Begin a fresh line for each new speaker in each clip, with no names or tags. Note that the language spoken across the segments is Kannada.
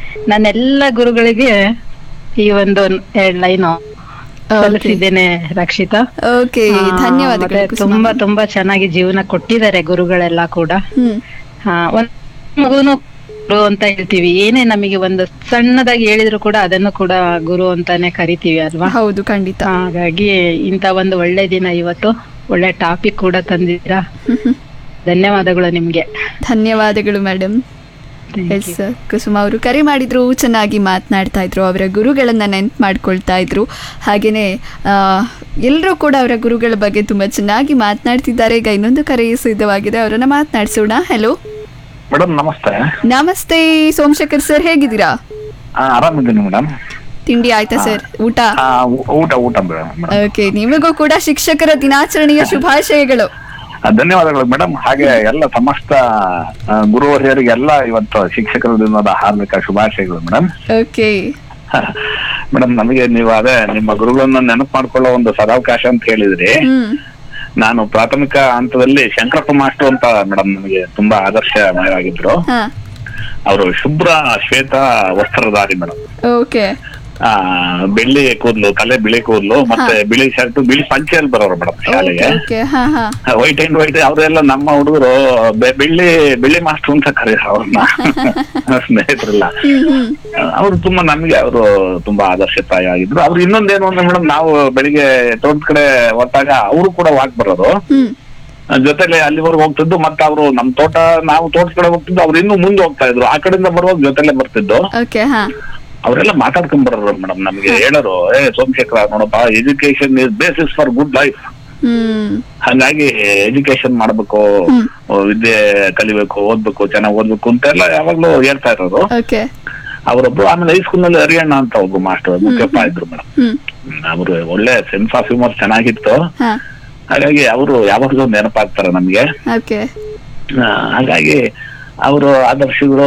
ನನ್ನೆಲ್ಲ ಗುರುಗಳಿಗೆ ಈ ಒಂದು ಎರಡ್ ಲೈನು ಸಲ್ಲಿಸಿದ್ದೇನೆ ರಕ್ಷಿತಾ
ಓಕೆ
ಆ, ಮತ್ತೆ
ಧನ್ಯವಾದಗಳು ಕುಸುಮ.
ತುಂಬಾ ತುಂಬಾ ಚೆನ್ನಾಗಿ ಜೀವನ ಕೊಟ್ಟಿದ್ದಾರೆ ಗುರುಗಳೆಲ್ಲ ಕೂಡ
ಹ್ಮ್
ಆ, ಒಂದ್ ಮಗುನು ಗುರು ಅಂತ ಹೇಳ್ತೀವಿ ಏನೇ ನಮಗೆ ಒಂದು ಸಣ್ಣದಾಗಿ ಹೇಳಿದ್ರು ಕೂಡ ಅದನ್ನು ಕೂಡ ಗುರು ಅಂತಾನೆ ಕರಿತೀವಿ ಅಲ್ವಾ
ಹೌದು ಖಂಡಿತ
ಹಾಗಾಗಿ ಇಂತ ಒಂದು ಒಳ್ಳೆ ದಿನ ಇವತ್ತು ಒಳ್ಳೆ ಟಾಪಿಕ್ ಕೂಡ ತಂದಿದ್ದೀರಾ ಧನ್ಯವಾದಗಳು ನಿಮ್ಗೆ
ಧನ್ಯವಾದಗಳು ಮೇಡಮ್
Thank
ಎಸ್ ಕುಸುಮ ಅವರು ಕರೆ ಮಾಡಿದ್ರು ಚೆನ್ನಾಗಿ ಮಾತನಾಡ್ತಾ ಇದ್ರು ಅವರ ಗುರುಗಳನ್ನ ನೆನ್ಪು ಮಾಡ್ಕೊಳ್ತಾ ಇದ್ರು ಹಾಗೇನೆ ಎಲ್ಲರೂ ಕೂಡ ಅವರ ಗುರುಗಳ ಬಗ್ಗೆ ತುಂಬಾ ಚೆನ್ನಾಗಿ ಮಾತನಾಡ್ತಿದ್ದಾರೆ ಈಗ ಇನ್ನೊಂದು ಕರೆ ಸಿದ್ಧವಾಗಿದೆ ಅವರನ್ನ ಮಾತನಾಡಿಸೋಣ ಹಲೋ
ಮೇಡಮ್ ನಮಸ್ತೆ
ನಮಸ್ತೆ ಸೋಮಶೇಖರ್ ಸರ್ ಹೇಗಿದ್ದೀರಾ
ಆ, ಆರಾಮಿದ್ದೀನಿ ಮೇಡಮ್
ತಿಂಡಿ ಆಯ್ತಾ ಸರ್ ಊಟ
ಆ, ಊ- ಊಟ ಊಟ ಮೇಡಮ್
ಓಕೆ ನಿಮಗೂ ಕೂಡ ಶಿಕ್ಷಕರ ದಿನಾಚರಣೆಯ ಶುಭಾಶಯಗಳು
ಆ, ಧನ್ಯವಾದಗಳು ಮೇಡಮ್ ಹಾಗೆ ಎಲ್ಲ ಸಮಸ್ತ ಆ, ಗುರುವರಿಯರಿಗೆಲ್ಲ ಇವತ್ತು ಶಿಕ್ಷಕರ ದಿನದ ಹಾರ್ದಿಕ ಶುಭಾಶಯಗಳು ಮೇಡಮ್
ಓಕೆ
ಮೇಡಮ್ ನಮಗೆ ನೀವು ಅದೇ ನಿಮ್ಮ ಗುರುಗಳನ್ನ ನೆನಪು ಮಾಡ್ಕೊಳ್ಳೋ ಒಂದು ಸದಾವಕಾಶ ಅಂತ ಹೇಳಿದ್ರಿ
ಹ್ಮ್
ನಾನು ಪ್ರಾಥಮಿಕ ಹಂತದಲ್ಲಿ ಶಂಕರಪ್ಪ ಮಾಸ್ಟರ್ ಅಂತ ಮೇಡಮ್ ನಮಗೆ ತುಂಬಾ ಆದರ್ಶಮಯವಾಗಿದ್ರು
ಹಾ
ಅವರು ಶುಭ್ರ ಶ್ವೇತ ವಸ್ತ್ರಧಾರಿ ಮೇಡಮ್
ಓಕೆ
ಆ ಬೆಳ್ಳಿ ಕೂದಲು ತಲೆ ಬಿಳಿ ಕೂದಲು ಮತ್ತೆ ಬಿಳಿ ಶರ್ಟ್ ಬಿಳಿ ಪಂಚೆಯಲ್ಲಿ ಬರೋರು ಮೇಡಮ್
ಓಕೆ
ಶಾಲೆಗೆ
ಓಕೆ ಹಾ ಹಾ
ವೈಟ್ ಅಂಡ್ ವೈಟ್ ಅವರೆಲ್ಲ ನಮ್ಮ ಹುಡುಗರು ಬೆಳ್ಳಿ ಬೆಳ್ಳಿ ಮಾಸ್ಟರ್ ಅಂತ ಕರೀರ ಅವ್ರನ್ನ ಸ್ನೇಹಿತರೆಲ್ಲ
ಹ್ಮ್ ಹ್ಮ್
ಅವ್ರು ತುಂಬಾ ನಮ್ಗೆ ಅವರು ತುಂಬಾ ಆದರ್ಶಪ್ರಾಯ ಆಗಿದ್ರು ಅವ್ರು ಇನ್ನೊಂದೇನು ಅಂದ್ರೆ ಮೇಡಮ್ ನಾವು ಬೆಳಿಗ್ಗೆ ತೋಟದ ಕಡೆ ಹೊತ್ತಾಗ ಅವರು ಕೂಡ ವಾಕ್ ಬರೋದು
ಹ್ಮ್
ಜೊತೆಲೆ ಅಲ್ಲಿವರೆಗೆ ಹೋಗ್ತಿದ್ದು ಮತ್ತೆ ಅವರು ನಮ್ ತೋಟ ನಾವು ತೋಟದ ಕಡೆ ಹೋಗ್ತಿದ್ದು ಅವ್ರು ಇನ್ನೂ ಮುಂದೆ ಹೋಗ್ತಾ ಇದ್ರು ಆ ಕಡೆಯಿಂದ ಬರುವಾಗ ಜೊತೆಲೆ ಬರ್ತಿದ್ದು
ಓಕೆ ಹಾ
ಅವರೆಲ್ಲ ಮಾತಾಡ್ಕೊಂಡ್ ಬರೋರು ಮೇಡಮ್ ನಮ್ಗೆ ಹೇಳೋರು ಏ ಸೋಮಶೇಖರ ನೋಡಪ್ಪ education is basis for good life
hmm
ಹಂಗಾಗಿ ಎಜುಕೇಶನ್ ಮಾಡ್ಬೇಕು
ಹ್ಮ್.
ವಿದ್ಯೆ ಕಲಿಬೇಕು ಓದ್ಬೇಕು ಚೆನ್ನಾಗಿ ಓದ್ಬೇಕು ಅಂತೆಲ್ಲ ಯಾವಾಗ್ಲೂ ಹೇಳ್ತಾ ಇರೋರು
ಓಕೆ
ಅವರೊಬ್ರು ಆಮೇಲೆ ಹೈಸ್ಕೂಲ್ ನಲ್ಲಿ ಹರಿಯಣ್ಣ ಅಂತ ಒಬ್ರು ಮಾಸ್ಟರ್ ಮುಖ್ಯಪ್ಪ ಇದ್ರು ಮೇಡಮ್
ಹ್ಮ್
ಅವರು ಒಳ್ಳೆ ಸೆನ್ಸ್ ಆಫ್ ಹ್ಯೂಮರ್ ಚೆನ್ನಾಗಿತ್ತು
ಹಾ
ಹಾಗಾಗಿ ಅವರು ಯಾವಾಗ್ಲೂ ನೆನಪಾಗ್ತಾರೆ ನಮ್ಗೆ
ಓಕೆ
ಆ, ಹಾಗಾಗಿ ಅವರು ಆದರ್ಶಗಳು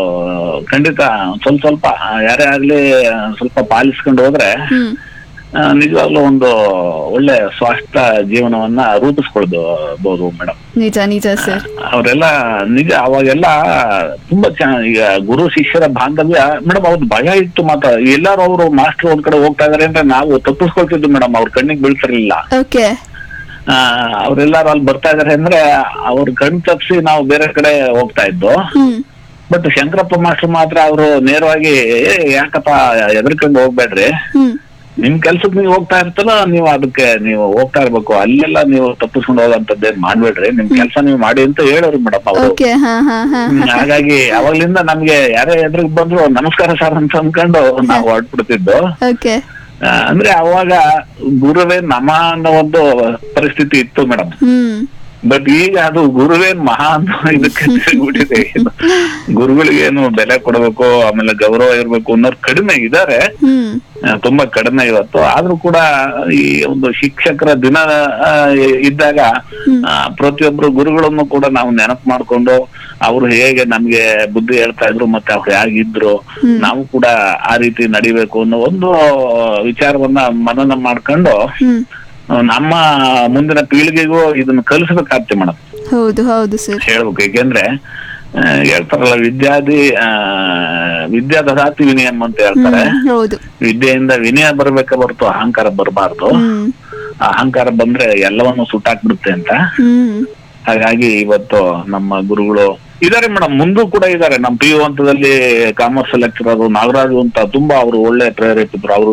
ಖಂಡಿತ ಸ್ವಲ್ಪ ಸ್ವಲ್ಪ ಯಾರೇ ಆಗ್ಲಿ ಸ್ವಲ್ಪ ಪಾಲಿಸ್ಕೊಂಡು ಹೋದ್ರೆ
ಹ್ಮ್
ಆ, ನಿಜವಾಗ್ಲೂ ಒಂದು ಒಳ್ಳೆ ಸ್ವಾಸ್ಥ್ಯ ಜೀವನವನ್ನ ರೂಪಿಸ್ಕೊಳ್ಬಹುದು ಮೇಡಮ್
ನಿಜ ನಿಜ ಸರ್
ಅವರೆಲ್ಲ ನಿಜ ಅವಾಗೆಲ್ಲ ತುಂಬಾ ಚೆನ್ನಾಗಿ ಈಗ ಗುರು ಶಿಷ್ಯರ ಬಾಂಧವ್ಯ ಮೇಡಮ್ ಅವ್ರದ್ದು ಭಯ ಇತ್ತು ಮಾತ್ರ ಎಲ್ಲಾರು ಅವರು ಮಾಸ್ಟರ್ ಒಂದ್ ಕಡೆ ಹೋಗ್ತಾ ಇದಾರೆ ಅಂದ್ರೆ ನಾವು ತಪ್ಪಿಸ್ಕೊಳ್ತಿದ್ವಿ ಮೇಡಮ್ ಅವ್ರ ಕಣ್ಣಿಗೆ ಬೀಳ್ತಿರ್ಲಿಲ್ಲ
ಓಕೆ
ಆ ಅವ್ರೆಲ್ಲಾರು ಅಲ್ಲಿ ಬರ್ತಾ ಇದಾರೆ ಅಂದ್ರೆ ಅವ್ರ ಕಣ್ ತಪ್ಪಿಸಿ ನಾವು ಬೇರೆ ಕಡೆ ಹೋಗ್ತಾ ಇದ್ದು
ಹ್ಮ್
ಬಟ್ ಶಂಕರಪ್ಪ ಮಾಸ್ಟರ್ ಮಾತ್ರ ಅವರು ನೇರವಾಗಿ "ಏ, ಯಾಕಪ್ಪ ಎದ್ರಕೊಂಡು ಹೋಗ್ಬೇಡ್ರಿ
ಹ್ಮ್
ನಿಮ್ ಕೆಲ್ಸಕ್ಕೆ ನೀವು ಹೋಗ್ತಾ ಇರ್ತಲ್ಲ ನೀವು ಅದಕ್ಕೆ ನೀವು ಹೋಗ್ತಾ ಇರ್ಬೇಕು ಅಲ್ಲೆಲ್ಲ ನೀವು ತಪ್ಪಿಸ್ಕೊಂಡು ಹೋಗಂತದ್ದೇನ್ ಮಾಡ್ಬೇಡ್ರಿ ನಿಮ್ ಕೆಲಸ ನೀವು ಮಾಡಿ ಅಂತ ಹೇಳೋರು ಮೇಡಮ್ ಅವರು
ಓಕೆ ಹಾ ಹಾ ಹಾ
ಹಾಗಾಗಿ ಅವಾಗ್ಲಿಂದ ನಮ್ಗೆ ಯಾರೇ ಎದುರಿಗೆ ಬಂದ್ರು ನಮಸ್ಕಾರ ಸರ್ ಅಂತ ಅನ್ಕೊಂಡು ನಾವು ಹೊರಟ್ಬಿಡ್ತಿದ್ದು
ಓಕೆ
ಆ, ಅಂದ್ರೆ ಅವಾಗ ಗುರುವೇ ನಮ ಅನ್ನೋ ಒಂದು ಪರಿಸ್ಥಿತಿ ಇತ್ತು ಮೇಡಮ್
ಹ್ಮ್
ಬಟ್ ಈಗ ಅದು ಗುರುವೇನ್ ಮಹಾ ಅನ್ನೋ ಇದಕ್ಕೆ ತಿರುಗ್ಬಿಟ್ಟಿದೆ ಇದು. ಗುರುಗಳಿಗೇನು ಬೆಲೆ ಕೊಡಬೇಕು ಆಮೇಲೆ ಗೌರವ ಇರ್ಬೇಕು ಅನ್ನೋರು ಕಡಿಮೆ ಇದಾರೆ
ಹ್ಮ್
ಆ, ತುಂಬಾ ಕಡಿಮೆ ಇವತ್ತು ಆದ್ರೂ ಕೂಡ ಈ ಒಂದು ಶಿಕ್ಷಕರ ದಿನ ಆ, ಇದ್ದಾಗ ಆ, ಪ್ರತಿಯೊಬ್ರು ಗುರುಗಳನ್ನು ಕೂಡ ನಾವು ನೆನಪು ಮಾಡ್ಕೊಂಡು ಅವರು ಹೇಗೆ ನಮ್ಗೆ ಬುದ್ಧಿ ಹೇಳ್ತಾ ಇದ್ರು ಮತ್ತೆ ಅವ್ರು ಹೇಗಿದ್ರು ನಾವು ಕೂಡ ಆ ರೀತಿ ನಡಿಬೇಕು ಅನ್ನೋ ಒಂದು ವಿಚಾರವನ್ನ ಮನನ ಮಾಡ್ಕೊಂಡು
ಹ್ಮ್
ಆ, ನಮ್ಮ ಮುಂದಿನ ಪೀಳಿಗೆಗೂ ಇದನ್ನ ಕಲಿಸ್ಬೇಕಾಗ್ತದೆ ಮೇಡಮ್
ಹೌದು ಹೌದು ಸರ್
ಹೇಳ್ಬೇಕು ಏಕೆಂದ್ರೆ ಆ, ಹೇಳ್ತಾರಲ್ಲ ವಿದ್ಯಾದಿ ಆ ವಿದ್ಯಾ ದದಾತಿ ವಿನಯಂ ಅಂತ ಹೇಳ್ತಾರೆ
ಹ್ಮ್ ಹೌದು
ವಿದ್ಯೆಯಿಂದ ವಿನಯ ಬರ್ಬೇಕ ಹೊರತು ಅಹಂಕಾರ ಬರಬಾರ್ದು
ಹ್ಮ್
ಅಹಂಕಾರ ಬಂದ್ರೆ ಎಲ್ಲವನ್ನು ಸುಟ್ಟಾಕ್ಬಿಡುತ್ತೆ ಅಂತ
ಹ್ಮ್
ಹಾಗಾಗಿ ಇವತ್ತು ನಮ್ಮ ಗುರುಗಳು ಇದಾರೆ ಮೇಡಮ್ ಮುಂದೂ ಕೂಡ ಇದಾರೆ ನಮ್ಮ ಪಿ ಯು ಹಂತದಲ್ಲಿ ಕಾಮರ್ಸ್ ಲೆಕ್ಚರರ್ ನಾಗರಾಜು ಅಂತ ತುಂಬಾ ಅವರು ಒಳ್ಳೆ ಪ್ರೇರೇಪಿದ್ರು ಅವರು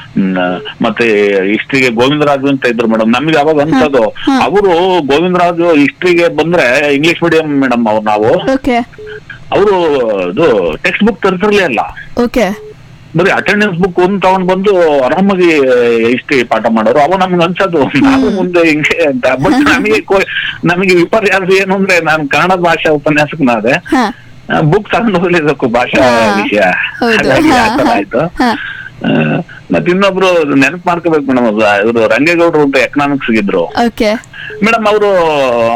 ಮತ್ತೆ ಹಿಸ್ಟ್ರಿಗೆ ಗೋವಿಂದರಾಜು ಅಂತ ಇದ್ರು ಮೇಡಮ್ ನಮ್ಗೆ ಅವಾಗ ಅನ್ಸೋದು ಅವರು ಗೋವಿಂದರಾಜು ಹಿಸ್ಟ್ರಿಗೆ ಬಂದ್ರೆ ಇಂಗ್ಲಿಷ್ ಮೀಡಿಯಂ ಮೇಡಮ್ ಅವ್ರು ನಾವು
ಓಕೆ
ಅವರು ಇದು ಟೆಕ್ಸ್ಟ್ ಬುಕ್ ತರ್ತಿರ್ಲಿಲ್ಲ
ಓಕೆ
ಬರೀ ಅಟೆಂಡೆನ್ಸ್ ಬುಕ್ ಒಂದ್ ತಗೊಂಡ್ ಬಂದು ಆರಾಮಾಗಿ ಹಿಸ್ಟ್ರಿ ಪಾಠ ಮಾಡೋರು ಅವ ನಮ್ಗೆ ಅನ್ಸೋದು ನಾವು ಮುಂದೆ ಹಿಂಗೆ ಅಂತ ಬಟ್ ನಮಗೆ ಕೋ- ನಮಗೆ ವಿಪರ್ಯಾಸ ಏನು ಅಂದ್ರೆ ನಾನು ಕನ್ನಡ ಭಾಷಾ ಉಪನ್ಯಾಸಕನಾದೆ
ಹಾ
ಬುಕ್ ತಗೊಂಡು ಹೋಗ್ಲೇಬೇಕು ಭಾಷಾ
ಹಾ.
ವಿಷಯ
ಹೌದು.
ಹಾಗಾಗಿ ಆ ತರ
ಹಾ, ಹಾ.
ಆಯ್ತು
ಹಾ.
ಆ, ಮತ್ತೆ ಇನ್ನೊಬ್ರು ನೆನಪು ಮಾಡ್ಕೋಬೇಕು ಮೇಡಮ್ ಇವರು ರಂಗೇಗೌಡರು ಅಂತ ಎಕನಾಮಿಕ್ಸ್ ಇದ್ರು
ಓಕೆ
ಮೇಡಮ್ ಅವರು